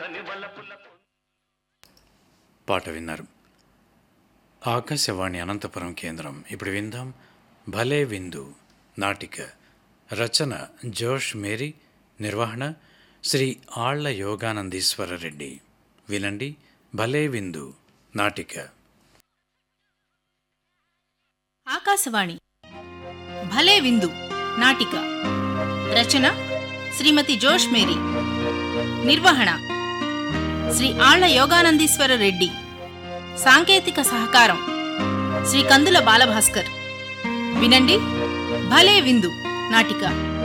పాట విన్నారు ఆకాశవాణి అనంతపురం కేంద్రం ఇప్పుడు విందాం భలే విందు నాటిక రచన జోష్ మేరీ నిర్వహణ శ్రీ ఆళ్ల యోగానందీశ్వర రెడ్డి వినండి భలే విందు నాటిక ఆకాశవాణి భలే విందు నాటిక రచన శ్రీమతి జోష్ మేరీ నిర్వహణ శ్రీ ఆళ్ల యోగానందీశ్వర రెడ్డి సాంకేతిక సహకారం శ్రీ కందుల బాలభాస్కర్ వినండి భలే విందు నాటిక